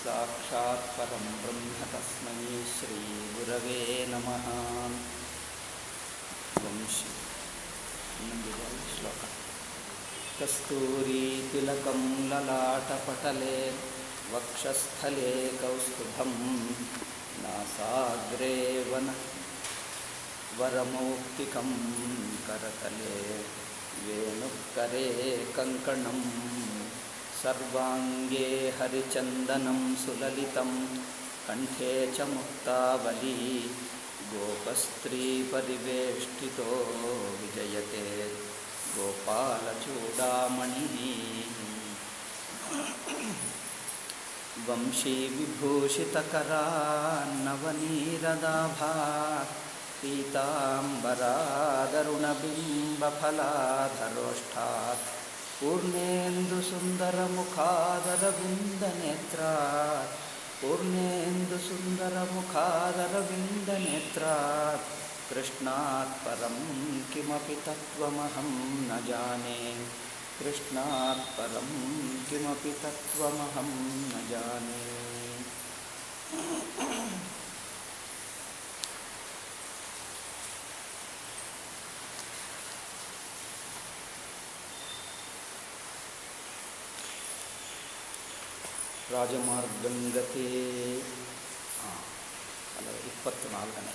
साक्षात् परं ब्रह्म तस्मै श्रीगुरवे नमः ವಂಶಿ ಇನ್ನೊಂದಿದೆ ಅಲ್ಲಿ ಶ್ಲೋಕ ಕಸ್ತೂರೀತಿಲಕಂ ಲಲಾಟಪಟಲೆ ವಕ್ಷಸ್ಥಲೆ ಕೌಸ್ತುಭಂ ನಾಸಾಗ್ರೆ ವನ ವರಮೌಕ್ತಿಕಂ ಕರತಲೆ ವೇಣುಕರೆ ಕಂಕಣಂ ಸರ್ವಾಂಗೇ ಹರಿಚಂದನಂ ಸುಲಲಿತಂ ಕಂಠೆ ಚ ಮುಕ್ತಾವಲಿ गोपस्त्रीपरिवेष्टितो विजयते गोपालचूडामणिः वंशीविभूषितकरान्नवनीरदाभात् पीताम्बरादरुणबिम्बफलाधरोष्ठात् पूर्णेन्दुसुन्दरमुखादरविन्दनेत्रात् पूर्णेन्दुसुन्दरमुखादरविन्दनेत्रात् कृष्णात् परं किमपि तत्त्वमहं न जाने कृष्णात् परं किमपि तत्त्वमहं न जाने ರಾಜಮಾರ್ಗಂಗತೆ ಹಾಂ ಅಲ್ಲ ಇಪ್ಪತ್ತು ನಾಲ್ಕನೇ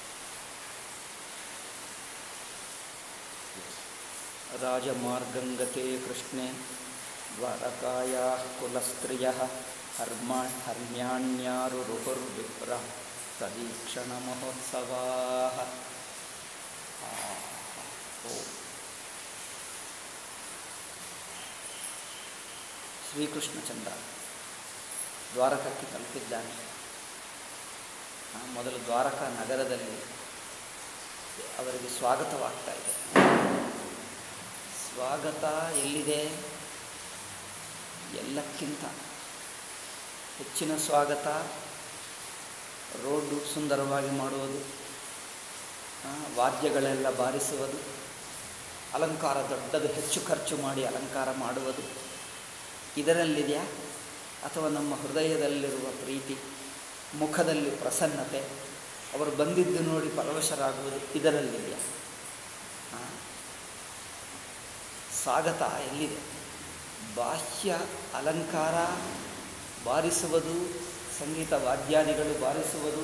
ರಾಜಮಾರ್ಗಂಗತೆ ಕೃಷ್ಣೆ ದ್ವಾರಕಾಯ ಕುಲಸ್ತ್ರಿಯ ಹರ್ಮ ಹರ್ಮ್ಯಾಣ್ಯಾರುರುಹುರ್ವಿಪ್ರ ತದೀಕ್ಷಣ ಮಹೋತ್ಸವಾ ಶ್ರೀಕೃಷ್ಣಚಂದ್ರ ದ್ವಾರಕಕ್ಕೆ ತಲುಪಿದ್ದಾನೆ ಆ, ಮೊದಲು ದ್ವಾರಕಾ ನಗರದಲ್ಲಿ ಅವರಿಗೆ ಸ್ವಾಗತವಾಗ್ತಾ ಇದೆ ಸ್ವಾಗತ ಎಲ್ಲಿದೆ ಎಲ್ಲಕ್ಕಿಂತ ಹೆಚ್ಚಿನ ಸ್ವಾಗತ ರೋಡು ಸುಂದರವಾಗಿ ಮಾಡುವುದು ಆ, ವಾದ್ಯಗಳೆಲ್ಲ ಬಾರಿಸುವುದು ಅಲಂಕಾರ ದೊಡ್ಡದು ಹೆಚ್ಚು ಖರ್ಚು ಮಾಡಿ ಅಲಂಕಾರ ಮಾಡುವುದು ಇದರಲ್ಲಿದೆಯಾ ಅಥವಾ ನಮ್ಮ ಹೃದಯದಲ್ಲಿರುವ ಪ್ರೀತಿ ಮುಖದಲ್ಲಿ ಪ್ರಸನ್ನತೆ ಅವರು ಬಂದಿದ್ದು ನೋಡಿ ಪರವಶರಾಗುವುದು ಇದರಲ್ಲಿದೆಯಾ ಆ? ಸ್ವಾಗತ ಎಲ್ಲಿದೆ ಬಾಹ್ಯ ಅಲಂಕಾರ ಬಾರಿಸುವುದು ಸಂಗೀತ ವಾದ್ಯಾದಿಗಳು ಬಾರಿಸುವುದು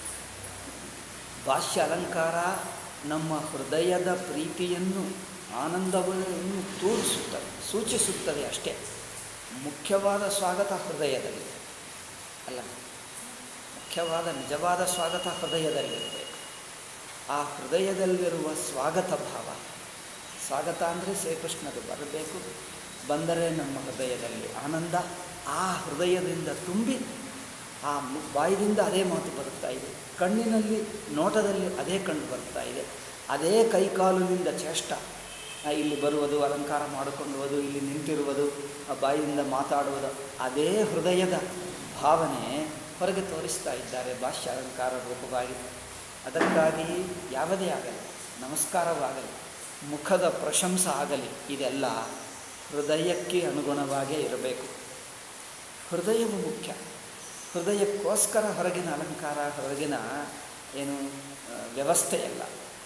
ಬಾಹ್ಯ ಅಲಂಕಾರ ನಮ್ಮ ಹೃದಯದ ಪ್ರೀತಿಯನ್ನು ಆನಂದವನ್ನು ತೋರಿಸುತ್ತದೆ ಸೂಚಿಸುತ್ತದೆ ಅಷ್ಟೇ ಮುಖ್ಯವಾದ ಸ್ವಾಗತ ಹೃದಯದಲ್ಲಿ ಅಲ್ಲ ಮುಖ್ಯವಾದ ನಿಜವಾದ ಸ್ವಾಗತ ಹೃದಯದಲ್ಲಿರಬೇಕು ಆ ಹೃದಯದಲ್ಲಿರುವ ಸ್ವಾಗತ ಭಾವ ಸ್ವಾಗತ ಅಂದರೆ ಶ್ರೀಕೃಷ್ಣದು ಬರಬೇಕು ಬಂದರೆ ನಮ್ಮ ಹೃದಯದಲ್ಲಿ ಆನಂದ ಆ ಹೃದಯದಿಂದ ತುಂಬಿ ಆ ಮು- ಬಾಯಿದಿಂದ ಅದೇ ಮಾತು ಬರುತ್ತಾ ಇದೆ ಕಣ್ಣಿನಲ್ಲಿ ನೋಟದಲ್ಲಿ ಅದೇ ಕಣ್ಣು ಬರ್ತಾ ಇದೆ ಅದೇ ಕೈಕಾಲಿನಿಂದ ಚೇಷ್ಟ ಆ, ಇಲ್ಲಿ ಬರುವುದು ಅಲಂಕಾರ ಮಾಡಿಕೊಳ್ಳುವುದು ಇಲ್ಲಿ ನಿಂತಿರುವುದು ಆ ಬಾಯಿಯಿಂದ ಮಾತಾಡುವುದು ಅದೇ ಹೃದಯದ ಭಾವನೆ ಹೊರಗೆ ತೋರಿಸ್ತಾ ಇದ್ದಾರೆ ಭಾಷ್ಯ ಅಲಂಕಾರ ರೂಪವಾಗಿ ಅದಕ್ಕಾಗಿ ಯಾವುದೇ ಆಗಲಿ ನಮಸ್ಕಾರವಾಗಲಿ ಮುಖದ ಪ್ರಶಂಸ ಆಗಲಿ ಇದೆಲ್ಲ ಹೃದಯಕ್ಕೆ ಅನುಗುಣವಾಗೇ ಇರಬೇಕು ಹೃದಯವು ಮುಖ್ಯ ಹೃದಯಕ್ಕೋಸ್ಕರ ಹೊರಗಿನ ಅಲಂಕಾರ ಹೊರಗಿನ ಏನು ಆ, ವ್ಯವಸ್ಥೆಯಲ್ಲ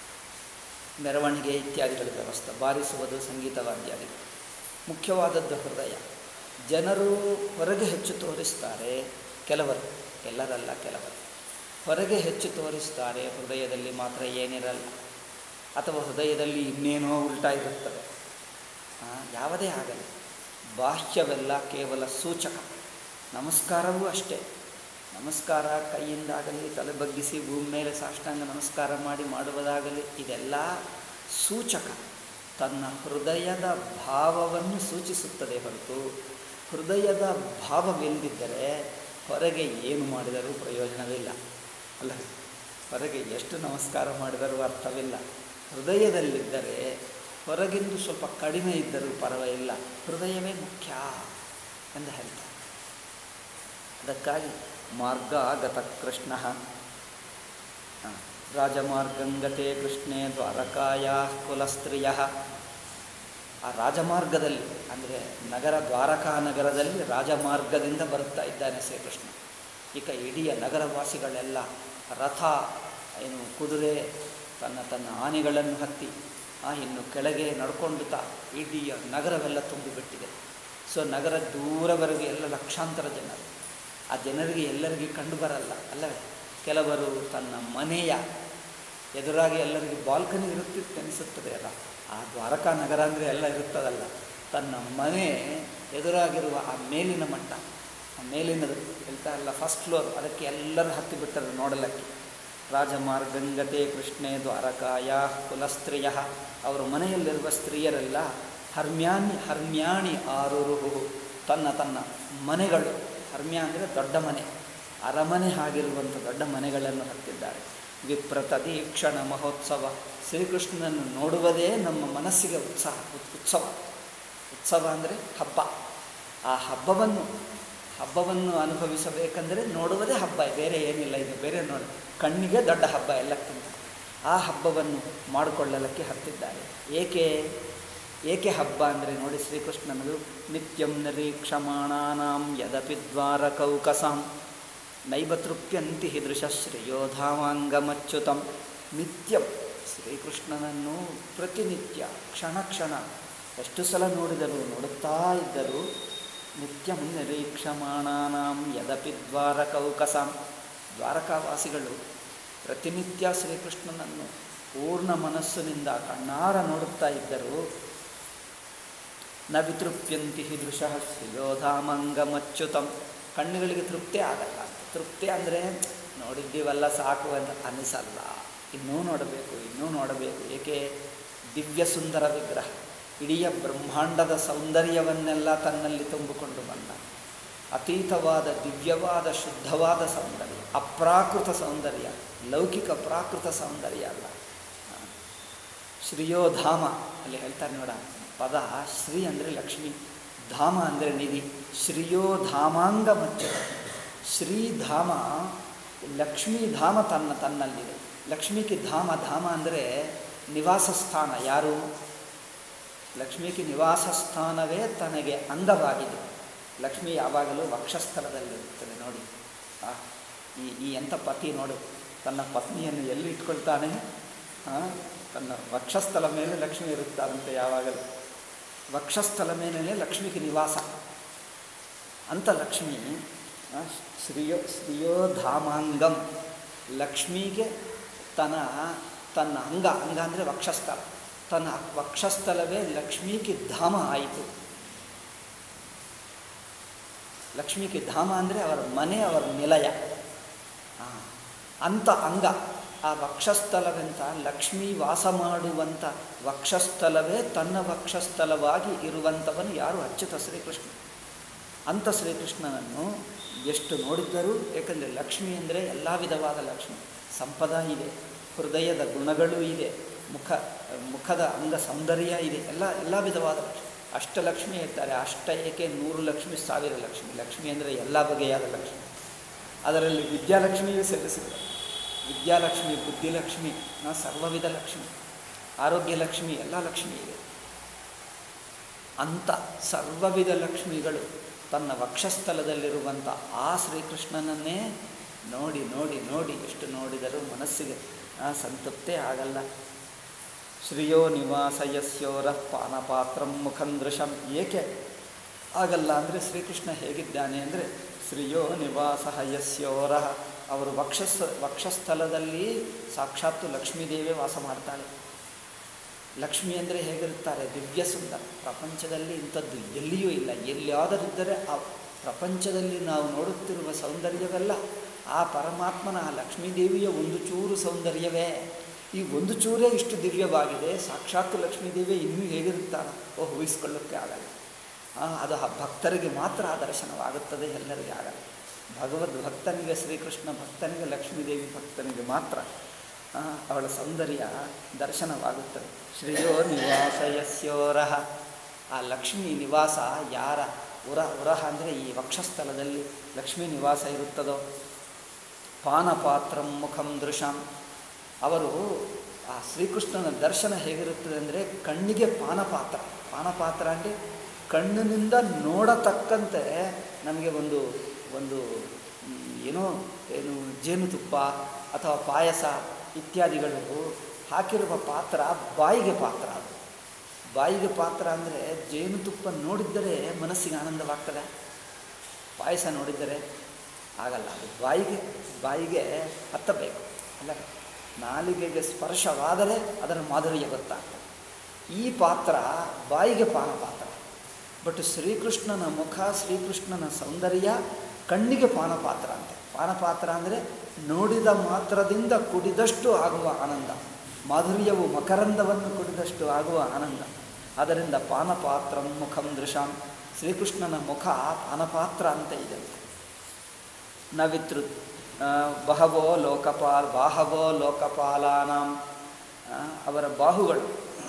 ಮೆರವಣಿಗೆ ಇತ್ಯಾದಿಗಳ ವ್ಯವಸ್ಥೆ ಬಾರಿಸುವುದು ಸಂಗೀತ ವಾದ್ಯಾದಿಗಳು ಮುಖ್ಯವಾದದ್ದು ಹೃದಯ ಜನರು ಹೊರಗೆ ಹೆಚ್ಚು ತೋರಿಸ್ತಾರೆ ಕೆಲವರು ಎಲ್ಲರಲ್ಲ ಕೆಲವರು ಹೊರಗೆ ಹೆಚ್ಚು ತೋರಿಸ್ತಾರೆ ಹೃದಯದಲ್ಲಿ ಮಾತ್ರ ಏನಿರಲ್ಲ ಅಥವಾ ಹೃದಯದಲ್ಲಿ ಇನ್ನೇನೋ ಉಲ್ಟಾ ಇರುತ್ತದೆ ಆ, ಯಾವುದೇ ಆಗಲಿ ಬಾಹ್ಯವೆಲ್ಲ ಕೇವಲ ಸೂಚಕ ನಮಸ್ಕಾರವೂ ಅಷ್ಟೇ ನಮಸ್ಕಾರ ಕೈಯಿಂದಾಗಲಿ ತಲೆ ಬಗ್ಗಿಸಿ ಭೂಮಿ ಮೇಲೆ ಸಾಷ್ಟಾಂಗ ನಮಸ್ಕಾರ ಮಾಡಿ ಮಾಡುವುದಾಗಲಿ ಇದೆಲ್ಲ ಸೂಚಕ ತನ್ನ ಹೃದಯದ ಭಾವವನ್ನು ಸೂಚಿಸುತ್ತದೆ ಹೊರತು ಹೃದಯದ ಭಾವವಿಲ್ಲದಿದ್ದರೆ ಹೊರಗೆ ಏನು ಮಾಡಿದರೂ ಪ್ರಯೋಜನವಿಲ್ಲ ಅಲ್ಲ ಹೊರಗೆ ಎಷ್ಟು ನಮಸ್ಕಾರ ಮಾಡಿದರೂ ಅರ್ಥವಿಲ್ಲ ಹೃದಯದಲ್ಲಿದ್ದರೆ ಹೊರಗಿಂದು ಸ್ವಲ್ಪ ಕಡಿಮೆ ಇದ್ದರೂ ಪರವಾಗಿಲ್ಲ ಹೃದಯವೇ ಮುಖ್ಯ ಎಂದು ಹೇಳ್ತಾರೆ ಅದಕ್ಕಾಗಿ ಮಾರ್ಗಾಗತ ಕೃಷ್ಣ ರಾಜಮಾರ್ಗಂಗತೆ ಕೃಷ್ಣೇ ದ್ವಾರಕಾಯ ಕುಲಸ್ತ್ರೀಯ ಆ ರಾಜಮಾರ್ಗದಲ್ಲಿ ಅಂದರೆ ನಗರ ದ್ವಾರಕಾ ನಗರದಲ್ಲಿ ರಾಜಮಾರ್ಗದಿಂದ ಬರುತ್ತಾ ಇದ್ದಾನೆ ಶ್ರೀಕೃಷ್ಣ ಈಗ ಇಡೀ ನಗರವಾಸಿಗಳೆಲ್ಲ ರಥ ಏನು ಕುದುರೆ ತನ್ನ ತನ್ನ ಆನೆಗಳನ್ನು ಹತ್ತಿ ಆ ಇನ್ನು ಕೆಳಗೆ ನಡ್ಕೊಂಡು ತಾ ಇಡೀ ನಗರವೆಲ್ಲ ತುಂಬಿಬಿಟ್ಟಿದೆ ಸೊ ನಗರ ದೂರವರೆಗೆ ಎಲ್ಲ ಲಕ್ಷಾಂತರ ಜನರು ಆ ಜನರಿಗೆ ಎಲ್ಲರಿಗೆ ಕಂಡು ಬರಲ್ಲ ಅಲ್ಲವೇ ಕೆಲವರು ತನ್ನ ಮನೆಯ ಎದುರಾಗಿ ಎಲ್ಲರಿಗೆ ಬಾಲ್ಕನಿ ಇರುತ್ತಿತ್ತು ಅನಿಸುತ್ತದೆ ಅಲ್ಲ ಆ ದ್ವಾರಕಾ ನಗರ ಅಂದರೆ ಎಲ್ಲ ಇರುತ್ತದಲ್ಲ ತನ್ನ ಮನೆ ಎದುರಾಗಿರುವ ಆ ಮೇಲಿನ ಮಟ್ಟ ಆ ಮೇಲಿನದು ಹೇಳ್ತಾ ಇಲ್ಲ ಫಸ್ಟ್ ಫ್ಲೋರ್ ಅದಕ್ಕೆ ಎಲ್ಲರೂ ಹತ್ತಿಬಿಟ್ಟರು ನೋಡಲಕ್ಕೆ ರಾಜಮಾರ್ಗಂಗತೆ ಕೃಷ್ಣೆ ದ್ವಾರಕಾಯ ಕುಲಸ್ತ್ರೀಯ ಅವರ ಮನೆಯಲ್ಲಿರುವ ಸ್ತ್ರೀಯರೆಲ್ಲ ಹರ್ಮ್ಯಾನಿ ಹರ್ಮ್ಯಾಣಿ ಆರುರುಹು ತನ್ನ ತನ್ನ ಮನೆಗಳು ಹರ್ಮ್ಯ ಅಂದರೆ ದೊಡ್ಡ ಮನೆ ಅರಮನೆ ಆಗಿರುವಂಥ ದೊಡ್ಡ ಮನೆಗಳನ್ನು ಹತ್ತಿದ್ದಾರೆ ವಿಪ್ರತದೀಕ್ಷಣ ಮಹೋತ್ಸವ ಶ್ರೀಕೃಷ್ಣನನ್ನು ನೋಡುವುದೇ ನಮ್ಮ ಮನಸ್ಸಿಗೆ ಉತ್ಸಾಹ ಉತ್- ಉತ್ಸವ ಉತ್ಸವ ಅಂದರೆ ಹಬ್ಬ ಆ ಹಬ್ಬವನ್ನು ಹಬ್ಬವನ್ನು ಅನುಭವಿಸಬೇಕಂದರೆ ನೋಡುವುದೇ ಹಬ್ಬ ಬೇರೆ ಏನಿಲ್ಲ ಇದು ಬೇರೆ ನೋಡಿ ಕಣ್ಣಿಗೆ ದೊಡ್ಡ ಹಬ್ಬ ಎಲ್ಲಕ್ಕಿಂತ ಆ ಹಬ್ಬವನ್ನು ಮಾಡಿಕೊಳ್ಳಲಿಕ್ಕೆ ಹತ್ತಿದ್ದಾರೆ ಏಕೆ ಏಕೆ ಹಬ್ಬ ಅಂದರೆ ನೋಡಿ ಶ್ರೀಕೃಷ್ಣನದು ನಿತ್ಯಂ ನಿರೀಕ್ಷಮಾಣಾನಾಂ ಯದಪಿ ದ್ವಾರಕೌಕಸಾಂ ನೈವ ತೃಪ್ಯಂತಿ ಹೀದೃಶ ಶ್ರೇಯೋಧಾಮಾಂಗಮಚ್ಯುತಂ ನಿತ್ಯಂ ಶ್ರೀಕೃಷ್ಣನನ್ನು ಪ್ರತಿನಿತ್ಯ ಕ್ಷಣ ಕ್ಷಣ ಎಷ್ಟು ಸಲ ನೋಡಿದರು ನೋಡುತ್ತಾ ಇದ್ದರು ನಿತ್ಯಂ ನಿರೀಕ್ಷಮಾಣಾನಾಂ ಯದಪಿ ದ್ವಾರಕೌಕಸಾಂ ದ್ವಾರಕಾವಾಸಿಗಳು ಪ್ರತಿನಿತ್ಯ ಶ್ರೀಕೃಷ್ಣನನ್ನು ಪೂರ್ಣ ಮನಸ್ಸಿನಿಂದ ಕಣ್ಣಾರ ನೋಡುತ್ತಾ ಇದ್ದರು ನ ವಿತೃಪ್ಯಂತಿ ದೃಶ ಶ್ರೇಯೋಧಾಮಂಗಮಚ್ಯುತಂ ಕಣ್ಣುಗಳಿಗೆ ತೃಪ್ತಿ ಆಗಲ್ಲ ಅಂತ ತೃಪ್ತಿ ಅಂದರೆ ನೋಡಿದ್ದೀವಲ್ಲ ಸಾಕು ಅಂತ ಅನಿಸಲ್ಲ ಇನ್ನೂ ನೋಡಬೇಕು ಇನ್ನೂ ನೋಡಬೇಕು ಏಕೆ ದಿವ್ಯ ಸುಂದರ ವಿಗ್ರಹ ಇಡೀ ಬ್ರಹ್ಮಾಂಡದ ಸೌಂದರ್ಯವನ್ನೆಲ್ಲ ತನ್ನಲ್ಲಿ ತುಂಬಿಕೊಂಡು ಬಂದ ಅತೀತವಾದ ದಿವ್ಯವಾದ ಶುದ್ಧವಾದ ಸೌಂದರ್ಯ ಅಪ್ರಾಕೃತ ಸೌಂದರ್ಯ ಲೌಕಿಕ ಪ್ರಾಕೃತ ಸೌಂದರ್ಯ ಅಲ್ಲ ಶ್ರೀಯೋಧಾಮ ಅಲ್ಲಿ ಹೇಳ್ತಾರೆ ನೋಡ ಪದ ಶ್ರೀ ಅಂದರೆ ಲಕ್ಷ್ಮಿ ಧಾಮ ಅಂದರೆ ನಿಧಿ ಶ್ರೀಯೋಧಾಮಾಂಗ ಮಚ್ಚ ಶ್ರೀಧಾಮ ಲಕ್ಷ್ಮೀ ಧಾಮ ತನ್ನ ತನ್ನಲ್ಲಿದೆ ಲಕ್ಷ್ಮಿಗೆ ಧಾಮ ಧಾಮ ಅಂದರೆ ನಿವಾಸ ಸ್ಥಾನ ಯಾರು ಲಕ್ಷ್ಮಿಗೆ ನಿವಾಸ ಸ್ಥಾನವೇ ತನಗೆ ಅಂಗವಾಗಿದೆ ಲಕ್ಷ್ಮಿ ಯಾವಾಗಲೂ ವಕ್ಷಸ್ಥಳದಲ್ಲಿರುತ್ತದೆ ನೋಡಿ ಆ, ಈ ಈ ಎಂಥ ಪತಿ ನೋಡು ತನ್ನ ಪತ್ನಿಯನ್ನು ಎಲ್ಲಿ ಇಟ್ಕೊಳ್ತಾನೆ ಆ, ತನ್ನ ವಕ್ಷಸ್ಥಲ ಮೇಲೆ ಲಕ್ಷ್ಮಿ ಇರುತ್ತಾರಂತೆ ಯಾವಾಗಲೂ ವಕ್ಷಸ್ಥಲ ಮೇಲೆ ಲಕ್ಷ್ಮಿಗೆ ನಿವಾಸ ಅಂತ ಲಕ್ಷ್ಮಿ ಆ, ಶ್ರೀಯೋ ಶ್ರೀಯೋಧಾಮಾಂಗಂ ಲಕ್ಷ್ಮಿಗೆ ತನ್ನ ತನ್ನ ಅಂಗ ಅಂಗ ಅಂದರೆ ವಕ್ಷಸ್ಥಳ ತನ್ನ ವಕ್ಷಸ್ಥಲವೇ ಲಕ್ಷ್ಮಿಗೆ ಧಾಮ ಆಯಿತು ಲಕ್ಷ್ಮಿಗೆ ಧಾಮ ಅಂದರೆ ಅವರ ಮನೆ ಅವರ ನಿಲಯ ಆ, ಅಂಥ ಅಂಗ ಆ ವಕ್ಷಸ್ಥಲವೆಂತ ಲಕ್ಷ್ಮಿ ವಾಸ ಮಾಡುವಂಥ ವಕ್ಷಸ್ಥಲವೇ ತನ್ನ ವಕ್ಷಸ್ಥಲವಾಗಿ ಇರುವಂಥವನು ಯಾರು ಅಚ್ಯುತ ಶ್ರೀಕೃಷ್ಣ ಅಂಥ ಶ್ರೀಕೃಷ್ಣನನ್ನು ಎಷ್ಟು ನೋಡಿದ್ದರೂ ಏಕೆಂದರೆ ಲಕ್ಷ್ಮಿ ಅಂದರೆ ಎಲ್ಲ ವಿಧವಾದ ಲಕ್ಷ್ಮಿ ಸಂಪದ ಇದೆ ಹೃದಯದ ಗುಣಗಳು ಇದೆ ಮುಖ ಮುಖದ ಅಂಗ ಸೌಂದರ್ಯ ಇದೆ ಎಲ್ಲ ಎಲ್ಲ ವಿಧವಾದ ಲಕ್ಷ್ಮಿ ಅಷ್ಟಲಕ್ಷ್ಮಿ ಇರ್ತಾರೆ ಅಷ್ಟ ಏಕೆ ನೂರು ಲಕ್ಷ್ಮಿ ಸಾವಿರ ಲಕ್ಷ್ಮಿ ಲಕ್ಷ್ಮಿ ಅಂದರೆ ಎಲ್ಲ ಬಗೆಯಾದ ಲಕ್ಷ್ಮಿ ಅದರಲ್ಲಿ ವಿದ್ಯಾಲಕ್ಷ್ಮಿಯೂ ಸೇರಿಸಿದೆ ವಿದ್ಯಾಲಕ್ಷ್ಮಿ ಬುದ್ಧಿಲಕ್ಷ್ಮಿ ಆ, ಸರ್ವವಿಧ ಲಕ್ಷ್ಮಿ ಆರೋಗ್ಯ ಲಕ್ಷ್ಮಿ ಎಲ್ಲ ಲಕ್ಷ್ಮಿ ಇದೆ ಅಂಥ ಸರ್ವವಿಧ ಲಕ್ಷ್ಮಿಗಳು ತನ್ನ ವಕ್ಷಸ್ಥಲದಲ್ಲಿರುವಂಥ ಆ ಶ್ರೀಕೃಷ್ಣನನ್ನೇ ನೋಡಿ ನೋಡಿ ನೋಡಿ ಎಷ್ಟು ನೋಡಿದರೂ ಮನಸ್ಸಿಗೆ ಆ, ಸಂತೃಪ್ತೇ ಆಗಲ್ಲ ಶ್ರಿಯೋ ನಿವಾಸ ಯಸ್ಯೋರ ಪಾನಪಾತ್ರಂ ಮುಖಂದೃಶಂ ಏಕೆ ಆಗಲ್ಲ ಅಂದರೆ ಶ್ರೀಕೃಷ್ಣ ಹೇಗಿದ್ದಾನೆ ಅಂದರೆ ಶ್ರಿಯೋ ನಿವಾಸ ಯಸ್ಯೋರ ಅವರು ವಕ್ಷಸ್ ವಕ್ಷಸ್ಥಲದಲ್ಲಿ ಸಾಕ್ಷಾತ್ತು ಲಕ್ಷ್ಮೀದೇವಿ ವಾಸ ಮಾಡ್ತಾಳೆ ಲಕ್ಷ್ಮಿ ಅಂದರೆ ಹೇಗಿರುತ್ತಾರೆ ದಿವ್ಯ ಸುಂದರ ಪ್ರಪಂಚದಲ್ಲಿ ಇಂಥದ್ದು ಎಲ್ಲಿಯೂ ಇಲ್ಲ ಎಲ್ಲಿಯಾದರಿದ್ದರೆ ಆ ಪ್ರಪಂಚದಲ್ಲಿ ನಾವು ನೋಡುತ್ತಿರುವ ಸೌಂದರ್ಯವೆಲ್ಲ ಆ ಪರಮಾತ್ಮನ ಆ ಲಕ್ಷ್ಮೀದೇವಿಯ ಒಂದು ಚೂರು ಸೌಂದರ್ಯವೇ ಈ ಒಂದು ಚೂರೇ ಇಷ್ಟು ದಿವ್ಯವಾಗಿದೆ ಸಾಕ್ಷಾತ್ ಲಕ್ಷ್ಮೀದೇವಿ ಇನ್ನೂ ಹೇಗಿರುತ್ತಾಳ ಓ ಊಹಿಸ್ಕೊಳ್ಳೋಕ್ಕೆ ಆಗಲ್ಲ ಆ, ಅದು ಆ ಭಕ್ತರಿಗೆ ಮಾತ್ರ ಆ ದರ್ಶನವಾಗುತ್ತದೆ ಎಲ್ಲರಿಗೆ ಆಗಲ್ಲ ಭಗವದ್ ಭಕ್ತನಿಗೆ ಶ್ರೀಕೃಷ್ಣ ಭಕ್ತನಿಗೆ ಲಕ್ಷ್ಮೀದೇವಿ ಭಕ್ತನಿಗೆ ಮಾತ್ರ ಆ, ಅವಳ ಸೌಂದರ್ಯ ದರ್ಶನವಾಗುತ್ತದೆ ಶ್ರೇಯೋ ನಿವಾಸ ಯಸ್ಯೋರಹ ಆ ಲಕ್ಷ್ಮೀ ನಿವಾಸ ಯಾರ ಉರ ಉರಹ ಅಂದರೆ ಈ ವಕ್ಷಸ್ಥಲದಲ್ಲಿ ಲಕ್ಷ್ಮೀ ನಿವಾಸ ಇರುತ್ತದೋ ಪಾನಪಾತ್ರಂ ಮುಖಂ ದೃಶಾಂ ಅವರು ಆ ಶ್ರೀಕೃಷ್ಣನ ದರ್ಶನ ಹೇಗಿರುತ್ತದೆ ಅಂದರೆ ಕಣ್ಣಿಗೆ ಪಾನಪಾತ್ರ ಪಾನಪಾತ್ರ ಅಂದರೆ ಕಣ್ಣಿನಿಂದ ನೋಡತಕ್ಕಂತೆ ನಮಗೆ ಒಂದು ಒಂದು ಮ್, ಏನೋ ಏನು ಜೇನುತುಪ್ಪ ಅಥವಾ ಪಾಯಸ ಇತ್ಯಾದಿಗಳು ಹಾಕಿರುವ ಪಾತ್ರ ಬಾಯಿಗೆ ಪಾತ್ರ ಅದು ಬಾಯಿಗೆ ಪಾತ್ರ ಅಂದರೆ ಜೇನುತುಪ್ಪ ನೋಡಿದ್ದರೆ ಮನಸ್ಸಿಗೆ ಆನಂದವಾಗ್ತದೆ ಪಾಯಸ ನೋಡಿದ್ದರೆ ಆಗಲ್ಲ ಅದು ಬಾಯಿಗೆ ಬಾಯಿಗೆ ಹತ್ತಬೇಕು ಅಲ್ಲ ನಾಲಿಗೆಗೆ ಸ್ಪರ್ಶವಾದರೆ ಅದರ ಮಾಧುರ್ಯ ಗೊತ್ತಾಗ್ತದೆ ಈ ಪಾತ್ರ ಬಾಯಿಗೆ ಪಾನ ಪಾತ್ರ ಬಟ್ ಶ್ರೀಕೃಷ್ಣನ ಮುಖ ಶ್ರೀಕೃಷ್ಣನ ಸೌಂದರ್ಯ ಕಣ್ಣಿಗೆ ಪಾನಪಾತ್ರ ಅಂತೆ ಪಾನಪಾತ್ರ ಅಂದರೆ ನೋಡಿದ ಮಾತ್ರದಿಂದ ಕುಡಿದಷ್ಟು ಆಗುವ ಆನಂದ ಮಾಧುರ್ಯವು ಮಕರಂದವನ್ನು ಕುಡಿದಷ್ಟು ಆಗುವ ಆನಂದ ಅದರಿಂದ ಪಾನಪಾತ್ರ ಮುಖಂ ದೃಶಾಂ ಶ್ರೀಕೃಷ್ಣನ ಮುಖ ಪಾನಪಾತ್ರ ಅಂತ ಇದೆ ನ ವಿತೃ ಆ, ಬಹವೋ ಲೋಕಪಾಲ್ ಬಾಹವೋ ಲೋಕಪಾಲಾನಾಂ ಆ, ಅವರ ಬಾಹುಗಳು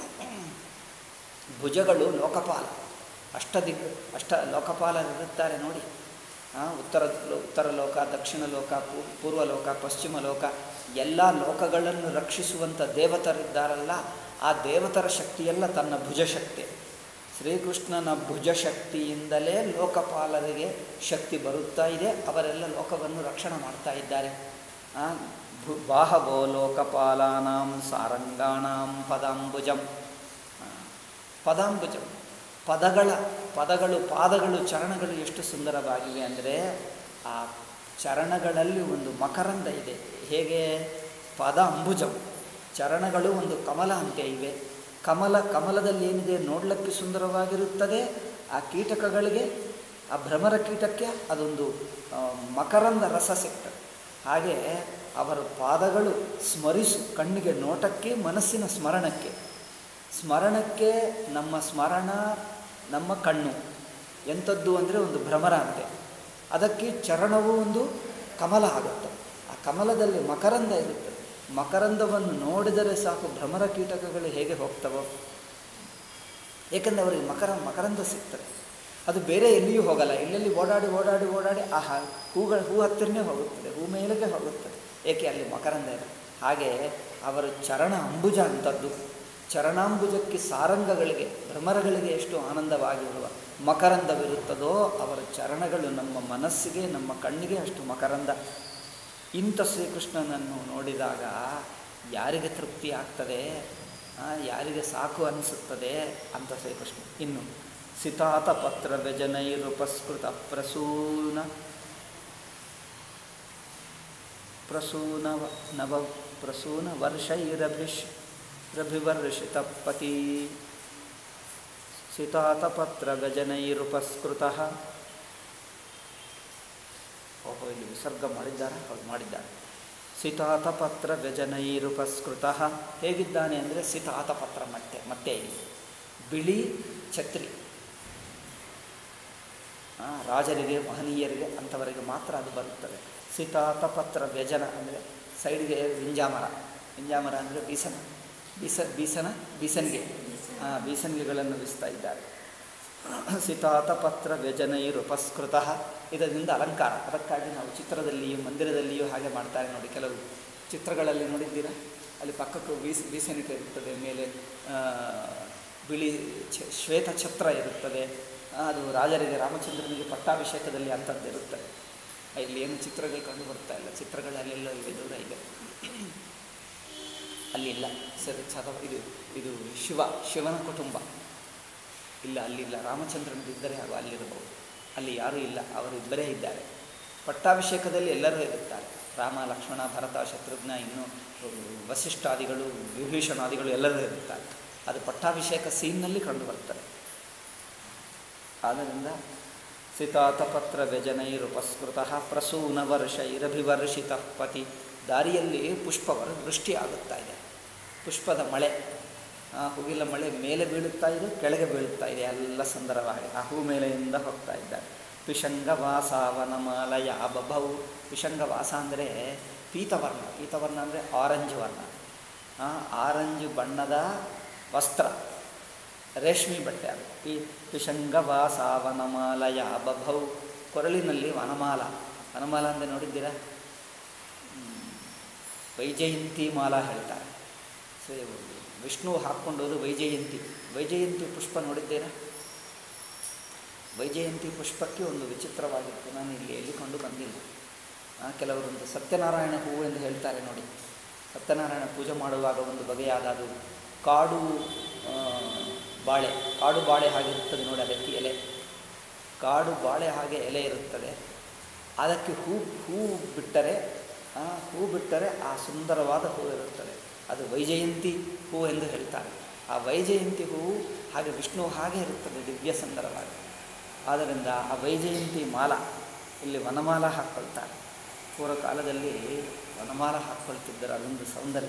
ಭುಜಗಳು ಲೋಕಪಾಲ ಅಷ್ಟದಿಕ್ ಅಷ್ಟ ಲೋಕಪಾಲರಿರುತ್ತಾರೆ ನೋಡಿ ಆ, ಉತ್ತರ ಉತ್ತರ ಲೋಕ ದಕ್ಷಿಣ ಲೋಕ ಪೂ- ಪೂರ್ವ ಲೋಕ ಪಶ್ಚಿಮ ಲೋಕ ಎಲ್ಲ ಲೋಕಗಳನ್ನು ರಕ್ಷಿಸುವಂಥ ದೇವತರಿದ್ದಾರಲ್ಲ ಆ ದೇವತರ ಶಕ್ತಿಯೆಲ್ಲ ತನ್ನ ಭುಜಶಕ್ತಿ ಶ್ರೀಕೃಷ್ಣನ ಭುಜಶಕ್ತಿಯಿಂದಲೇ ಲೋಕಪಾಲರಿಗೆ ಶಕ್ತಿ ಬರುತ್ತಾ ಇದೆ ಅವರೆಲ್ಲ ಲೋಕವನ್ನು ರಕ್ಷಣೆ ಮಾಡ್ತಾ ಇದ್ದಾರೆ ಆ, ಭು ಬಾಹವೋ ಲೋಕಪಾಲಾನಾಂ ಸಾರಂಗಾಣಾಂ ಪದಾಂಬುಜಂ ಆ, ಪದಾಂಬುಜಂ ಪದಗಳ ಪದಗಳು ಪಾದಗಳು ಚರಣಗಳು ಎಷ್ಟು ಸುಂದರವಾಗಿವೆ ಅಂದರೆ ಆ ಚರಣಗಳಲ್ಲಿ ಒಂದು ಮಕರಂದ ಇದೆ ಹೇಗೆ ಪದ ಅಂಬುಜಂ ಚರಣಗಳು ಒಂದು ಕಮಲ ಅಂತೆ ಇವೆ ಕಮಲ ಕಮಲದಲ್ಲಿ ಏನಿದೆ ನೋಡಲಿಕ್ಕೆ ಸುಂದರವಾಗಿರುತ್ತದೆ ಆ ಕೀಟಕಗಳಿಗೆ ಆ ಭ್ರಮರ ಕೀಟಕ್ಕೆ ಅದೊಂದು ಆ, ಮಕರಂದ ರಸ ಸಿಗ್ತದೆ ಹಾಗೆ ಅವರ ಪಾದಗಳು ಸ್ಮರಿಸು ಕಣ್ಣಿಗೆ ನೋಟಕ್ಕೆ ಮನಸ್ಸಿನ ಸ್ಮರಣಕ್ಕೆ ಸ್ಮರಣಕ್ಕೆ ನಮ್ಮ ಸ್ಮರಣ ನಮ್ಮ ಕಣ್ಣು ಎಂಥದ್ದು ಅಂದರೆ ಒಂದು ಭ್ರಮರ ಅಂತೆ ಅದಕ್ಕೆ ಚರಣವು ಒಂದು ಕಮಲ ಆಗುತ್ತೆ ಆ ಕಮಲದಲ್ಲಿ ಮಕರಂದ ಇರುತ್ತದೆ ಮಕರಂದವನ್ನು ನೋಡಿದರೆ ಸಾಕು ಭ್ರಮರ ಕೀಟಕಗಳು ಹೇಗೆ ಹೋಗ್ತವೋ ಏಕೆಂದರೆ ಅವರಿಗೆ ಮಕರ ಮಕರಂದ ಸಿಗ್ತದೆ ಅದು ಬೇರೆ ಎಲ್ಲಿಯೂ ಹೋಗಲ್ಲ ಎಲ್ಲೆಲ್ಲಿ ಓಡಾಡಿ ಓಡಾಡಿ ಓಡಾಡಿ ಆ ಹ- ಹೂಗಳ ಹೂ ಹತ್ತಿರನೇ ಹೋಗುತ್ತದೆ ಹೂ ಮೇಲೆಗೆ ಹೋಗುತ್ತದೆ ಏಕೆ ಅಲ್ಲಿ ಮಕರಂದ ಇದೆ ಹಾಗೆ ಅವರ ಚರಣ ಅಂಬುಜ ಅಂಥದ್ದು ಚರಣಾಂಬುಜಕ್ಕೆ ಸಾರಂಗಗಳಿಗೆ ಭ್ರಮರಗಳಿಗೆ ಎಷ್ಟು ಆನಂದವಾಗಿರುವ ಮಕರಂದವಿರುತ್ತದೋ ಅವರ ಚರಣಗಳು ನಮ್ಮ ಮನಸ್ಸಿಗೆ ನಮ್ಮ ಕಣ್ಣಿಗೆ ಅಷ್ಟು ಮಕರಂದ ಇಂಥ ಶ್ರೀಕೃಷ್ಣನನ್ನು ನೋಡಿದಾಗ ಯಾರಿಗೆ ತೃಪ್ತಿ ಆಗ್ತದೆ ಆ, ಯಾರಿಗೆ ಸಾಕು ಅನಿಸುತ್ತದೆ ಅಂತ ಶ್ರೀಕೃಷ್ಣ ಇನ್ನು ಸಿತಾತ ಪತ್ರ ವ್ಯಜನೈರುಪಸ್ಕೃತ ಪ್ರಸೂನ ಪ್ರಸೂನ ನವ ಪ್ರಸೂನ ವರ್ಷೈರಭಿಷ್ ರಭಿವರ್ಷಿತ ಪತಿ ಸಿತಾತಪತ್ರ ವ್ಯಜನೈರುಪಸ್ಕೃತಃ ಓಹೋ ಇಲ್ಲಿ ವಿಸರ್ಗ ಮಾಡಿದ್ದಾರೆ ಹೌದು ಮಾಡಿದ್ದಾರೆ ಸಿತಾತಪತ್ರ ವ್ಯಜನೈರುಪಸ್ಕೃತ ಹೇಗಿದ್ದಾನೆ ಅಂದರೆ ಸಿತಾತಪತ್ರ ಮತ್ತೆ ಮತ್ತೆ ಇಲ್ಲಿ ಬಿಳಿ ಛತ್ರಿ ಆ, ರಾಜರಿಗೆ ಮಹನೀಯರಿಗೆ ಅಂಥವರಿಗೆ ಮಾತ್ರ ಅದು ಬರುತ್ತದೆ ಸಿತಾತಪತ್ರ ವ್ಯಜನ ಅಂದರೆ ಸೈಡ್ಗೆ ವಿಂಜಾಮರ ವಿಂಜಾಮರ ಅಂದರೆ ಬೀಸನ ಬೀಸ ಬೀಸನ ಬೀಸನ್ಗೆ ಆ, ಬೀಸನ್ಗೆಗಳನ್ನು ಬೀಸ್ತಾ ಇದ್ದಾರೆ ಸಿತಾತಪತ್ರ ವ್ಯಜನೈರುಪಸ್ಕೃತ ಇದರಿಂದ ಅಲಂಕಾರ ಅದಕ್ಕಾಗಿ ನಾವು ಚಿತ್ರದಲ್ಲಿಯೂ ಮಂದಿರದಲ್ಲಿಯೂ ಹಾಗೆ ಮಾಡ್ತಾರೆ ನೋಡಿ ಕೆಲವು ಚಿತ್ರಗಳಲ್ಲಿ ನೋಡಿದ್ದೀರಾ ಅಲ್ಲಿ ಪಕ್ಕಕ್ಕೂ ಬೀಸ್ ಬೀಸಣಿಕೆ ಇರುತ್ತದೆ ಮೇಲೆ ಆ, ಬಿಳಿ ಛ ಶ್ವೇತ ಛತ್ರ ಇರುತ್ತದೆ ಆ, ಅದು ರಾಜರಿಗೆ ರಾಮಚಂದ್ರನಿಗೆ ಪಟ್ಟಾಭಿಷೇಕದಲ್ಲಿ ಅಂಥದ್ದು ಇರುತ್ತದೆ ಇಲ್ಲಿ ಏನು ಚಿತ್ರಗಳು ಕಂಡು ಬರ್ತಾ ಇಲ್ಲ ಚಿತ್ರಗಳು ಅಲ್ಲೆಲ್ಲೋ ಇವೆ ದೂರ ಇದೆ ಅಲ್ಲಿ ಇಲ್ಲ ಸರಿ ಚದ ಇದು ಇದು ಶಿವ ಶಿವನ ಕುಟುಂಬ ಇಲ್ಲ ಅಲ್ಲಿಲ್ಲ ರಾಮಚಂದ್ರನಿದ್ದರೆ ಹಾಗೂ ಅಲ್ಲಿರಬಹುದು ಅಲ್ಲಿ ಯಾರೂ ಇಲ್ಲ ಅವರು ಇಬ್ಬರೇ ಇದ್ದಾರೆ ಪಟ್ಟಾಭಿಷೇಕದಲ್ಲಿ ಎಲ್ಲರೂ ಇರುತ್ತಾರೆ ರಾಮ ಲಕ್ಷ್ಮಣ ಭರತ ಶತ್ರುಘ್ನ ಇನ್ನು ವಸಿಷ್ಠಾದಿಗಳು ವಿಭೀಷಣಾದಿಗಳು ಎಲ್ಲರೂ ಇರುತ್ತಾರೆ ಅದು ಪಟ್ಟಾಭಿಷೇಕ ಸೀನ್ನಲ್ಲಿ ಕಂಡು ಬರ್ತದೆ ಆದ್ದರಿಂದ ಸಿತಾತಪತ್ರ ವ್ಯಜನೈರುಪಸ್ಕೃತ ಪ್ರಸೂನ ವರ್ಷೈರಭಿವರ್ಷಿತ ಪತಿ ದಾರಿಯಲ್ಲಿ ಪುಷ್ಪವರ ವೃಷ್ಟಿ ಆಗುತ್ತಾ ಇದೆ ಪುಷ್ಪದ ಮಳೆ ಆ ಹೂವಿನ ಮಳೆ ಮೇಲೆ ಬೀಳುತ್ತಾ ಇದೆ ಕೆಳಗೆ ಬೀಳುತ್ತಾ ಇದೆ ಎಲ್ಲ ಸುಂದರವಾಗಿ ಆ ಹೂ ಮೇಲೆಯಿಂದ ಹೋಗ್ತಾ ಇದ್ದಾರೆ ಪಿಶಂಗವಾಸಾವನಮಾಲಯ ಬಭವು ಪಿಶಂಗವಾಸ ಅಂದರೆ ಪೀತವರ್ಣ ಪೀತವರ್ಣ ಅಂದರೆ ಆರೆಂಜ್ ವರ್ಣ ಆ ಆರೆಂಜ್ ಬಣ್ಣದ ವಸ್ತ್ರ ರೇಷ್ಮೆ ಬಟ್ಟೆ ಅದು ಈ ಪಿಶಂಗವಾಸಾವನಮಾಲಯ ಬಭೌ ಕೊರಳಿನಲ್ಲಿ ವನಮಾಲ ವನಮಾಲ ಅಂದರೆ ನೋಡಿದ್ದೀರಾ ಹ್ಮ್. ವೈಜಯಂತಿ ಮಾಲ ಹೇಳ್ತಾರೆ ಶ್ರೀ ವಿಷ್ಣು ಹಾಕ್ಕೊಂಡೋದು ವೈಜಯಂತಿ ವೈಜಯಂತಿ ಪುಷ್ಪ ನೋಡಿದ್ದೇನೆ ವೈಜಯಂತಿ ಪುಷ್ಪಕ್ಕೆ ಒಂದು ವಿಚಿತ್ರವಾಗಿತ್ತು ನಾನು ಇಲ್ಲಿ ಎಲ್ಲಿಕೊಂಡು ಬಂದಿಲ್ಲ ಆ, ಕೆಲವರೊಂದು ಸತ್ಯನಾರಾಯಣ ಹೂವು ಎಂದು ಹೇಳ್ತಾರೆ ನೋಡಿ ಸತ್ಯನಾರಾಯಣ ಪೂಜೆ ಮಾಡುವಾಗ ಒಂದು ಬಗೆಯಾದ ಅದು ಕಾಡು ಆ, ಬಾಳೆ ಕಾಡು ಬಾಳೆ ಹಾಗಿರುತ್ತದೆ ನೋಡಿ ಅದಕ್ಕೆ ಎಲೆ ಕಾಡು ಬಾಳೆ ಹಾಗೆ ಎಲೆ ಇರುತ್ತದೆ ಅದಕ್ಕೆ ಹೂ ಹೂ ಬಿಟ್ಟರೆ ಆ, ಹೂ ಬಿಟ್ಟರೆ ಆ ಸುಂದರವಾದ ಹೂ ಇರುತ್ತದೆ ಅದು ವೈಜಯಂತಿ ಹೂ ಎಂದು ಹೇಳ್ತಾರೆ ಆ ವೈಜಯಂತಿ ಹೂವು ಹಾಗೆ ವಿಷ್ಣು ಹಾಗೆ ಇರುತ್ತದೆ ದಿವ್ಯ ಸುಂದರವಾಗಿ ಆದ್ದರಿಂದ ಆ ವೈಜಯಂತಿ ಮಾಲ ಇಲ್ಲಿ ವನಮಾಲ ಹಾಕ್ಕೊಳ್ತಾರೆ ಪೂರ್ವಕಾಲದಲ್ಲಿ ವನಮಾಲ ಹಾಕ್ಕೊಳ್ತಿದ್ದರು ಅದೊಂದು ಸೌಂದರ್ಯ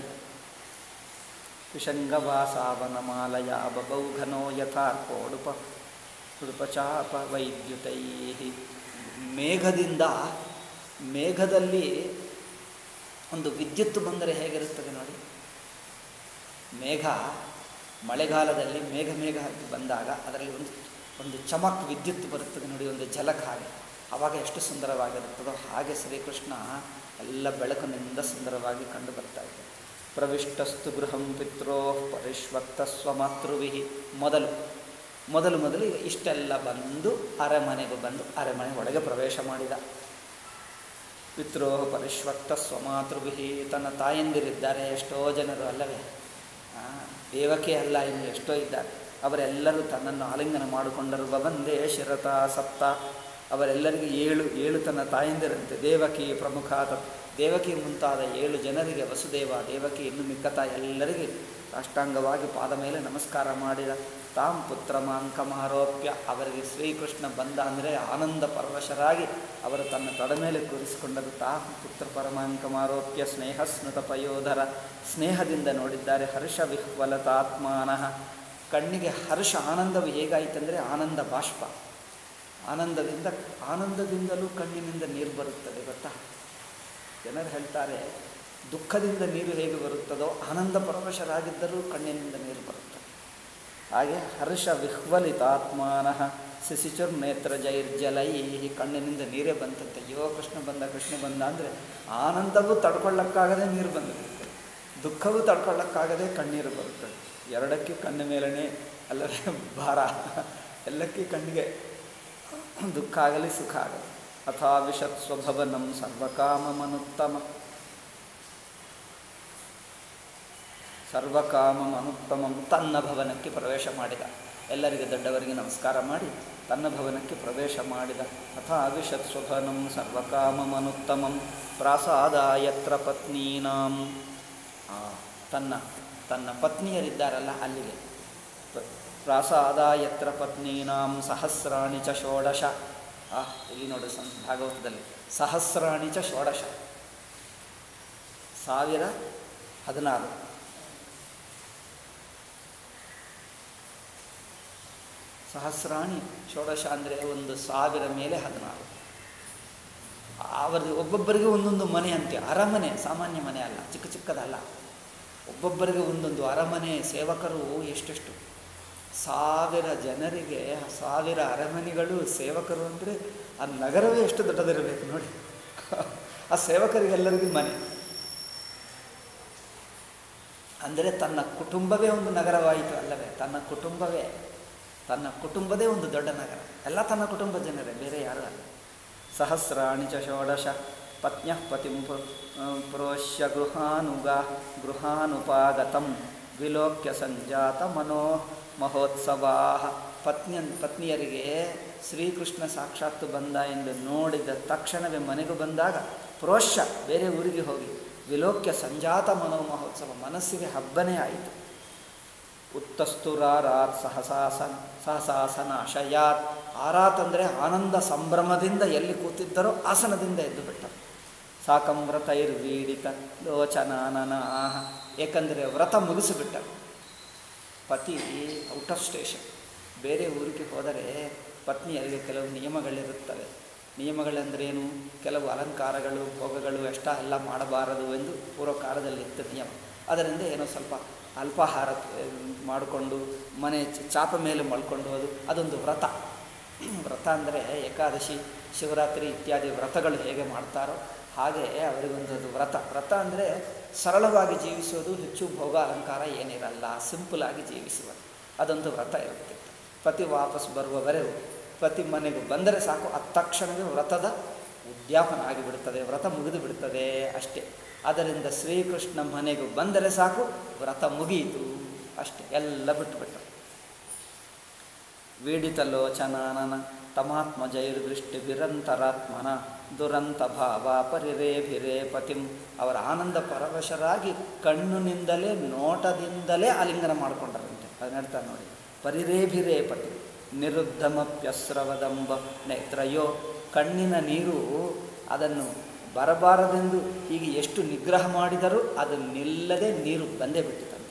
ಕುಶಂಗವಾಸಾವನಮಾಲಯ ಬಬೌಘನೋ ಯಥಾರ್ಪೋ ಉಡುಪ ಉಡುಪಚಾಪ ವೈದ್ಯುತೈ ಮೇಘದಿಂದ ಮೇಘದಲ್ಲಿ ಒಂದು ವಿದ್ಯುತ್ ಬಂದರೆ ಹೇಗಿರುತ್ತದೆ ನೋಡಿ ಮೇಘ ಮಳೆಗಾಲದಲ್ಲಿ ಮೇಘ ಮೇಘ ಆಗಿ ಬಂದಾಗ ಅದರಲ್ಲಿ ಒಂದು ಒಂದು ಚಮಕ್ ವಿದ್ಯುತ್ ಬರುತ್ತದೆ ನೋಡಿ ಒಂದು ಝಲಕ್ ಹಾಗೆ ಆವಾಗ ಎಷ್ಟು ಸುಂದರವಾಗಿರುತ್ತದೋ ಹಾಗೆ ಶ್ರೀಕೃಷ್ಣ ಎಲ್ಲ ಬೆಳಕಿನಿಂದ ಸುಂದರವಾಗಿ ಕಂಡು ಬರ್ತಾ ಇದೆ ಪ್ರವಿಷ್ಟಸ್ತು ಗೃಹಂ ಪಿತ್ರೋ ಪರಿಷ್ವಕ್ತ ಸ್ವಮಾತೃವಿ ಮೊದಲು ಮೊದಲು ಮೊದಲು ಈಗ ಇಷ್ಟೆಲ್ಲ ಬಂದು ಅರಮನೆಗೂ ಬಂದು ಅರಮನೆ ಒಳಗೆ ಪ್ರವೇಶ ಮಾಡಿದ ಪಿತ್ರೋ ಪರಿಷ್ವಕ್ತ ಸ್ವಮಾತೃಭಿ ತನ್ನ ತಾಯಂದಿರಿದ್ದಾರೆ ಎಷ್ಟೋ ಜನರು ಅಲ್ಲವೇ ಆ, ದೇವಕಿ ಅಲ್ಲ ಇನ್ನು ಎಷ್ಟೋ ಇದ್ದಾರೆ ಅವರೆಲ್ಲರೂ ತನ್ನನ್ನು ಆಲಿಂಗನ ಮಾಡಿಕೊಂಡರು ಬಂದೇ ಶಿರತ ಸಪ್ತ ಅವರೆಲ್ಲರಿಗೂ ಏಳು ಏಳು ತನ್ನ ತಾಯಂದಿರಂತೆ ದೇವಕಿ ಪ್ರಮುಖ ತ- ದೇವಕಿ ಮುಂತಾದ ಏಳು ಜನರಿಗೆ ವಸುದೇವ ದೇವಕಿ ಇನ್ನು ಮಿಕ್ಕತ ಎಲ್ಲರಿಗೆ ಸಾಷ್ಟಾಂಗವಾಗಿ ಪಾದ ಮೇಲೆ ನಮಸ್ಕಾರ ಮಾಡಿದ ತಾಂ ಪುತ್ರ ಮಾಂಕಮಾರೋಪ್ಯ ಅವರಿಗೆ ಶ್ರೀಕೃಷ್ಣ ಬಂದ ಅಂದರೆ ಆನಂದ ಪರವಶರಾಗಿ ಅವರು ತನ್ನ ತೊಡ ಮೇಲೆ ಕೂರಿಸಿಕೊಂಡರು ತಾಂ ಪುತ್ರ ಪರಮಾಂಕಮಾರೋಪ್ಯ ಸ್ನೇಹ ಸ್ನುತ ಪಯೋಧರ ಸ್ನೇಹದಿಂದ ನೋಡಿದ್ದಾರೆ ಹರ್ಷ ವಿಹ್ವಲತಾತ್ಮಾನಃ ಕಣ್ಣಿಗೆ ಹರ್ಷ ಆನಂದವು ಹೇಗಾಯಿತಂದರೆ ಆನಂದ ಬಾಷ್ಪ ಆನಂದದಿಂದ ಆನಂದದಿಂದಲೂ ಕಣ್ಣಿನಿಂದ ನೀರು ಬರುತ್ತದೆ ಗೊತ್ತಾ ಜನರು ಹೇಳ್ತಾರೆ ದುಃಖದಿಂದ ನೀರು ಹೇಗೆ ಬರುತ್ತದೋ ಆನಂದ ಪರವಶರಾಗಿದ್ದರೂ ಕಣ್ಣಿನಿಂದ ನೀರು ಬರುತ್ತದೆ ಹಾಗೆ ಹರ್ಷ ವಿಹ್ವಲಿತಾತ್ಮಾನಃ ಶಿಶಿಚುರ್ನೇತ್ರ ಜೈರ್ಜಲೈ ಕಣ್ಣಿನಿಂದ ನೀರೇ ಬಂತಂತೆ ಅಯ್ಯೋ ಕೃಷ್ಣ ಬಂದ ಕೃಷ್ಣ ಬಂದ ಅಂದರೆ ಆನಂದವೂ ತಡ್ಕೊಳ್ಳೋಕ್ಕಾಗದೆ ನೀರು ಬಂದಿರುತ್ತೆ ದುಃಖವೂ ತಡ್ಕೊಳ್ಳೋಕ್ಕಾಗದೆ ಕಣ್ಣೀರು ಬರುತ್ತದೆ ಎರಡಕ್ಕೆ ಕಣ್ಣ ಮೇಲನೆ ಅಲ್ಲದೆ ಭಾರ ಎಲ್ಲಕ್ಕೆ ಕಣ್ಣಿಗೆ ದುಃಖ ಆಗಲಿ ಸುಖ ಆಗಲಿ ಅಥಾ ವಿಶತ್ ಸ್ವಭವನಂ ಸರ್ವಕಾಮಮನುತ್ತಮ ಸರ್ವಕಾಮಂ ಅನುತ್ತಮಂ ತನ್ನ ಭವನಕ್ಕೆ ಪ್ರವೇಶ ಮಾಡಿದ ಎಲ್ಲರಿಗೆ ದೊಡ್ಡವರಿಗೆ ನಮಸ್ಕಾರ ಮಾಡಿ ತನ್ನ ಭವನಕ್ಕೆ ಪ್ರವೇಶ ಮಾಡಿದ ಅಥಾ ವಿಶತ್ ಸ್ವಭನಂ ಸರ್ವಕಾಮಮನುತ್ತಮಂ ಪ್ರಾಸಾದಾಯತ್ರ ಪತ್ನೀನಾಂ ಆ, ತನ್ನ ತನ್ನ ಪತ್ನಿಯರಿದ್ದಾರಲ್ಲ ಅಲ್ಲಿಗೆ ಪ- ಪ್ರಾಸಾದಾಯತ್ರ ಪತ್ನೀನಾಂ ಸಹಸ್ರಾಣಿ ಚ ಷೋಡಶ ಆ ಇಲ್ಲಿ ನೋಡಿ ಸಂ ಭಾಗವತದಲ್ಲಿ ಸಹಸ್ರಾಣಿ ಚ ಷೋಡಶ ಸಾವಿರ ಹದಿನಾರು ಸಹಸ್ರಾಣಿ ಷೋಡಶ ಅಂದರೆ ಒಂದು ಸಾವಿರ ಮೇಲೆ ಹದಿನಾರು ಅವರಿಗೆ ಒಬ್ಬೊಬ್ಬರಿಗೆ ಒಂದೊಂದು ಮನೆ ಅಂತೆ ಅರಮನೆ ಸಾಮಾನ್ಯ ಮನೆ ಅಲ್ಲ ಚಿಕ್ಕ ಚಿಕ್ಕದಲ್ಲ ಒಬ್ಬೊಬ್ಬರಿಗೆ ಒಂದೊಂದು ಅರಮನೆ ಸೇವಕರು ಎಷ್ಟೆಷ್ಟು ಸಾವಿರ ಜನರಿಗೆ ಸಾವಿರ ಅರಮನೆಗಳು ಸೇವಕರು ಅಂದರೆ ಆ ನಗರವೇ ಎಷ್ಟು ದೊಡ್ಡದಿರಬೇಕು ನೋಡಿ ಆ ಸೇವಕರಿಗೆಲ್ಲರಿಗೂ ಮನೆ ಅಂದರೆ ತನ್ನ ಕುಟುಂಬವೇ ಒಂದು ನಗರವಾಯಿತು ಅಲ್ಲವೇ ತನ್ನ ಕುಟುಂಬವೇ ತನ್ನ ಕುಟುಂಬದೇ ಒಂದು ದೊಡ್ಡ ನಗರ ಎಲ್ಲ ತನ್ನ ಕುಟುಂಬ ಜನರೇ ಬೇರೆ ಯಾರೂ ಅಲ್ಲ ಸಹಸ್ರಾಣಿ ಚ ಷೋಡಶ ಪತ್ನ್ಯ ಪತಿಂ ಪು- ಆ, ಪ್ರೋಷ್ಯ ಗೃಹಾನುಗ ಗೃಹಾನುಪಾಗತಂ ವಿಲೋಕ್ಯ ಸಂಜಾತ ಮನೋ ಮಹೋತ್ಸವಾ ಪತ್ನಿಯ ಪತ್ನಿಯರಿಗೆ ಶ್ರೀಕೃಷ್ಣ ಸಾಕ್ಷಾತ್ತು ಬಂದ ಎಂದು ನೋಡಿದ ತಕ್ಷಣವೇ ಮನೆಗೂ ಬಂದಾಗ ಪ್ರೋಷ್ಯ ಬೇರೆ ಊರಿಗೆ ಹೋಗಿ ವಿಲೋಕ್ಯ ಸಂಜಾತ ಮನೋ ಮಹೋತ್ಸವ ಮನಸ್ಸಿಗೆ ಹಬ್ಬನೇ ಆಯಿತು ಉತ್ತಸ್ತುರಾರಾತ್ ಸಹಸಾಸನ ಸಹಸಾಸನ ಅಶಯಾತ್ ಆರಾತ್ ಅಂದರೆ ಆನಂದ ಸಂಭ್ರಮದಿಂದ ಎಲ್ಲಿ ಕೂತಿದ್ದರೋ ಆಸನದಿಂದ ಎದ್ದು ಬಿಟ್ಟರು ಸಾಕಂ ವ್ರತೈರ್ವೀಡಿತ ಲೋಚನಾನನ ಆಹ ಏಕೆಂದರೆ ವ್ರತ ಮುಗಿಸಿಬಿಟ್ಟರು ಪತಿ ಔಟ್ ಆಫ್ ಸ್ಟೇಷನ್ ಬೇರೆ ಊರಿಗೆ ಹೋದರೆ ಪತ್ನಿಯರಿಗೆ ಕೆಲವು ನಿಯಮಗಳಿರುತ್ತವೆ ನಿಯಮಗಳೆಂದರೇನು ಕೆಲವು ಅಲಂಕಾರಗಳು ಭೋಗಗಳು ಎಷ್ಟ ಎಲ್ಲ ಮಾಡಬಾರದು ಎಂದು ಪೂರ್ವಕಾಲದಲ್ಲಿ ಇತ್ತು ನಿಯಮ ಅದರಿಂದ ಏನೋ ಸ್ವಲ್ಪ ಅಲ್ಪಾಹಾರ ಆ, ಮಾಡಿಕೊಂಡು ಮನೆ ಚ- ಚಾಪ ಮೇಲೆ ಮಲ್ಕೊಂಡು ಅದು ಅದೊಂದು ವ್ರತ ವ್ರತ ಅಂದರೆ ಏಕಾದಶಿ ಶಿವರಾತ್ರಿ ಇತ್ಯಾದಿ ವ್ರತಗಳು ಹೇಗೆ ಮಾಡ್ತಾರೋ ಹಾಗೆ ಅವರಿಗೊಂದದು ವ್ರತ ವ್ರತ ಅಂದರೆ ಸರಳವಾಗಿ ಜೀವಿಸೋದು ಹೆಚ್ಚು ಭೋಗ ಅಲಂಕಾರ ಏನಿರಲ್ಲ ಸಿಂಪಲಾಗಿ ಜೀವಿಸುವ ಅದೊಂದು ವ್ರತ ಇರುತ್ತೆ ಪತಿ ವಾಪಸ್ ಬರುವವರೆಗೂ ಪತಿ ಮನೆಗೆ ಬಂದರೆ ಸಾಕು ಆ ತಕ್ಷಣವೇ ವ್ರತದ ಉದ್ಯಾಪನ ಆಗಿಬಿಡುತ್ತದೆ ವ್ರತ ಮುಗಿದು ಬಿಡುತ್ತದೆ ಅಷ್ಟೇ ಅದರಿಂದ ಶ್ರೀಕೃಷ್ಣ ಮನೆಗೆ ಬಂದರೆ ಸಾಕು ವ್ರತ ಮುಗಿಯಿತು ಅಷ್ಟೇ ಎಲ್ಲ ಬಿಟ್ಟುಬಿಟ್ಟು ವೀಡಿತಲೋಚನಾನನ ತಮಾತ್ಮ ಜೈರ್ದೃಷ್ಟಿ ವಿರಂತರಾತ್ಮನ ದುರಂತ ಭಾವ ಪರಿರೇಭಿರೇ ಪತಿಂ ಅವರ ಆನಂದ ಪರವಶರಾಗಿ ಕಣ್ಣಿನಿಂದಲೇ ನೋಟದಿಂದಲೇ ಆಲಿಂಗನ ಮಾಡಿಕೊಂಡರಂತೆ ಅದನ್ನ ಹೇಳ್ತಾರೆ ನೋಡಿ ಪರಿರೇಭಿರೇ ಪತಿ ನಿರುದ್ಧಮಪ್ಯಸ್ರವದಂಬ ನೇತ್ರಯೋ ಕಣ್ಣಿನ ನೀರು ಅದನ್ನು ಬರಬಾರದೆಂದು ಹೀಗೆ ಎಷ್ಟು ನಿಗ್ರಹ ಮಾಡಿದರೂ ಅದು ನಿಲ್ಲದೆ ನೀರು ಬಂದೇ ಬಿಟ್ಟಿತಂತೆ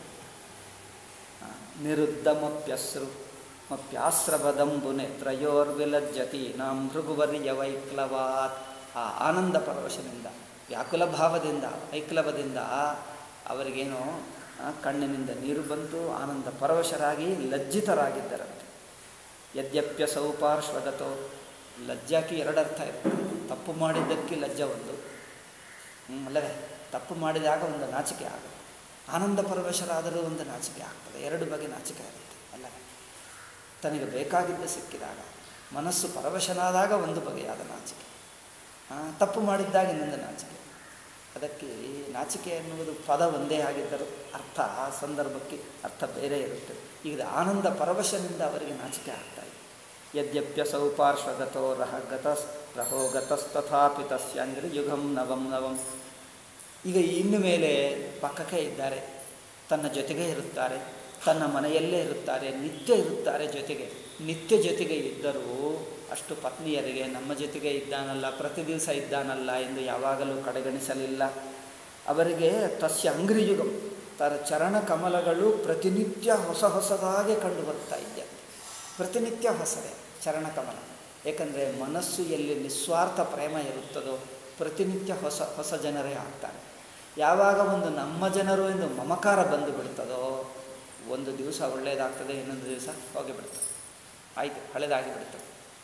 ನಿರುದ್ಧಮಪ್ಯಸ್ರು ಮಪ್ಯಾಸ್ರವದಂಬು ನೇತ್ರಯೋರ್ವಿಲಜ್ಜತಿ ನಾಂ ಭೃಗುವರ್ಯ ವೈಕ್ಲವಾತ್ ಆ ಆನಂದ ಪರವಶದಿಂದ ವ್ಯಾಕುಲ ಭಾವದಿಂದ ವೈಕ್ಲವದಿಂದ ಅವರಿಗೇನೋ ಆ, ಕಣ್ಣಿನಿಂದ ನೀರು ಬಂತು ಆನಂದ ಪರವಶರಾಗಿ ಲಜ್ಜಿತರಾಗಿದ್ದರಂತೆ ಯದ್ಯಪ್ಯಸೌ ಪಾರ್ಶ್ವಗತೋ ಲಜ್ಜಾಕಿ ಎರಡರ್ಥ ಇರುತ್ತೆ ತಪ್ಪು ಮಾಡಿದ್ದಕ್ಕೆ ಲಜ್ಜ ಒಂದು ಹ್ಮ್, ಅಲ್ಲವೇ ತಪ್ಪು ಮಾಡಿದಾಗ ಒಂದು ನಾಚಿಕೆ ಆಗುತ್ತೆ ಆನಂದ ಪರವಶರಾದರೂ ಒಂದು ನಾಚಿಕೆ ಆಗ್ತದೆ ಎರಡು ಬಗೆ ನಾಚಿಕೆ ಆಗುತ್ತೆ ಅಲ್ಲವೇ ತನಗೆ ಬೇಕಾಗಿದ್ದು ಸಿಕ್ಕಿದಾಗ ಮನಸ್ಸು ಪರವಶನಾದಾಗ ಒಂದು ಬಗೆಯಾದ ನಾಚಿಕೆ ಆ, ತಪ್ಪು ಮಾಡಿದ್ದಾಗ ಇನ್ನೊಂದು ನಾಚಿಕೆ ಅದಕ್ಕೆ ನಾಚಿಕೆ ಎನ್ನುವುದು ಪದ ಒಂದೇ ಆಗಿದ್ದರೂ ಅರ್ಥ ಆ ಸಂದರ್ಭಕ್ಕೆ ಅರ್ಥ ಬೇರೆ ಇರುತ್ತೆ ಈಗ ಆನಂದ ಪರವಶನಿಂದ ಅವರಿಗೆ ನಾಚಿಕೆ ಆಗ್ತಾ ಇದೆ ಯದ್ಯಪ್ಯಸೌ ಪಾರ್ಶ್ವಗತೋ ರಹ ಗತಸ್ ರಹೋ ಗತಸ್ತಥಾಪಿ ತಸ್ಯ ಅಂದರೆ ಯುಗಂ ನವಂ ನವಂ ಈಗ ಇನ್ನು ಮೇಲೆ ಪಕ್ಕಕ್ಕೆ ಇದ್ದಾರೆ ತನ್ನ ಜೊತೆಗೆ ಇರುತ್ತಾರೆ ತನ್ನ ಮನೆಯಲ್ಲೇ ಇರುತ್ತಾರೆ ನಿತ್ಯ ಇರುತ್ತಾರೆ ಜೊತೆಗೆ ನಿತ್ಯ ಜೊತೆಗೆ ಇದ್ದರೂ ಅಷ್ಟು ಪತ್ನಿಯರಿಗೆ ನಮ್ಮ ಜೊತೆಗೆ ಇದ್ದಾನಲ್ಲ ಪ್ರತಿ ದಿವಸ ಇದ್ದಾನಲ್ಲ ಎಂದು ಯಾವಾಗಲೂ ಕಡೆಗಣಿಸಲಿಲ್ಲ ಅವರಿಗೆ ತಸ್ಯ ಅಂಗ್ರಿಯುಗಂ ತನ್ನ ಚರಣ ಕಮಲಗಳು ಪ್ರತಿನಿತ್ಯ ಹೊಸ ಹೊಸದಾಗೆ ಕಂಡು ಬರ್ತಾ ಇದೆಯಂತೆ ಪ್ರತಿನಿತ್ಯ ಹೊಸದೇ ಚರಣಕಮಲ ಏಕೆಂದರೆ ಮನಸ್ಸು ಎಲ್ಲಿ ನಿಸ್ವಾರ್ಥ ಪ್ರೇಮ ಇರುತ್ತದೋ ಪ್ರತಿನಿತ್ಯ ಹೊಸ ಹೊಸ ಜನರೇ ಆಗ್ತಾರೆ ಯಾವಾಗ ಒಂದು ನಮ್ಮ ಜನರು ಎಂದು ಮಮಕಾರ ಬಂದು ಬಿಡ್ತದೋ ಒಂದು ದಿವಸ ಒಳ್ಳೆಯದಾಗ್ತದೆ ಇನ್ನೊಂದು ದಿವಸ ಹೋಗಿಬಿಡ್ತದೆ ಆಯಿತು ಹಳೆದಾಗಿ ಬಿಡ್ತದೆ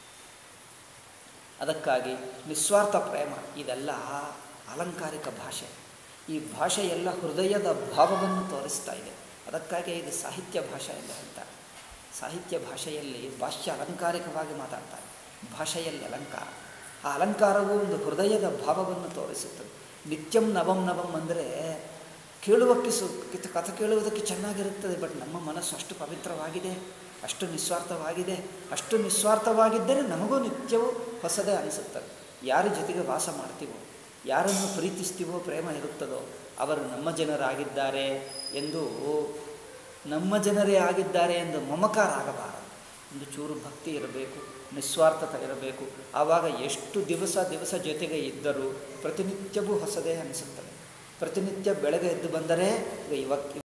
ಅದಕ್ಕಾಗಿ ನಿಸ್ವಾರ್ಥ ಪ್ರೇಮ ಇದೆಲ್ಲ ಅಲಂಕಾರಿಕ ಭಾಷೆ ಈ ಭಾಷೆ ಎಲ್ಲ ಹೃದಯದ ಭಾವವನ್ನು ತೋರಿಸ್ತಾ ಇದೆ ಅದಕ್ಕಾಗಿ ಇದು ಸಾಹಿತ್ಯ ಭಾಷೆ ಎಂದು ಹೇಳ್ತಾರೆ ಸಾಹಿತ್ಯ ಭಾಷೆಯಲ್ಲಿ ಭಾಷ್ಯ ಅಲಂಕಾರಿಕವಾಗಿ ಮಾತಾಡ್ತಾರೆ ಭಾಷೆಯಲ್ಲಿ ಅಲಂಕಾರ ಆ ಅಲಂಕಾರವು ಒಂದು ಹೃದಯದ ಭಾವವನ್ನು ತೋರಿಸುತ್ತದೆ ನಿತ್ಯಂ ನವಂ ನವಂ ಅಂದರೆ ಕೇಳುವಕ್ಕೆ ಸು ಕಿತ- ಕಥೆ ಕೇಳುವುದಕ್ಕೆ ಚೆನ್ನಾಗಿರುತ್ತದೆ ಬಟ್ ನಮ್ಮ ಮನಸ್ಸು ಅಷ್ಟು ಪವಿತ್ರವಾಗಿದೆ ಅಷ್ಟು ನಿಸ್ವಾರ್ಥವಾಗಿದೆ ಅಷ್ಟು ನಿಸ್ವಾರ್ಥವಾಗಿದ್ದರೆ ನಮಗೂ ನಿತ್ಯವೂ ಹೊಸದೇ ಅನಿಸುತ್ತದೆ ಯಾರ ಜೊತೆಗೆ ವಾಸ ಮಾಡ್ತೀವೋ ಯಾರನ್ನು ಪ್ರೀತಿಸ್ತೀವೋ ಪ್ರೇಮ ಇರುತ್ತದೋ ಅವರು ನಮ್ಮ ಜನರಾಗಿದ್ದಾರೆ ಎಂದು ನಮ್ಮ ಜನರೇ ಆಗಿದ್ದಾರೆ ಎಂದು ಮಮಕಾರ ಆಗಬಾರದು ಒಂದು ಚೂರು ಭಕ್ತಿ ಇರಬೇಕು ನಿಸ್ವಾರ್ಥತೆ ಇರಬೇಕು ಆವಾಗ ಎಷ್ಟು ದಿವಸ ದಿವಸ ಜೊತೆಗೆ ಇದ್ದರೂ ಪ್ರತಿನಿತ್ಯವೂ ಹೊಸದೇ ಅನಿಸುತ್ತದೆ ಪ್ರತಿನಿತ್ಯ ಬೆಳಗ್ಗೆ ಎದ್ದು ಬಂದರೆ ಈಗ ಇವತ್ತು